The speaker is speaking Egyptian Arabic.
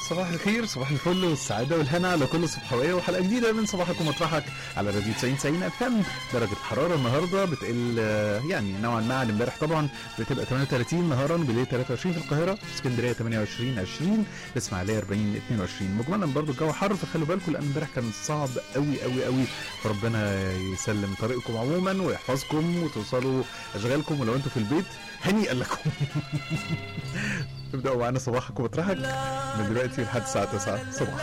صباح الخير صباح الفل والسعادة والهنا على كل صبحوية وحلقة جديدة من صباحك ومطرحك على راديو 90 90 اف ام درجة الحرارة النهاردة بتقل آه، يعني نوعا ما عن امبارح طبعا بتبقى 38 نهارا بالليل 23 في القاهرة اسكندرية 28 20 الاسماعيلية 40 22 مجملا برضو الجو حر فخلوا بالكم لان امبارح كان صعب قوي قوي قوي فربنا يسلم طريقكم عموما ويحفظكم وتوصلوا اشغالكم ولو انتم في البيت هنيئا لكم ابدأوا معانا صباحك ومطرحك من دلوقتي لحد الساعة 9 صباحا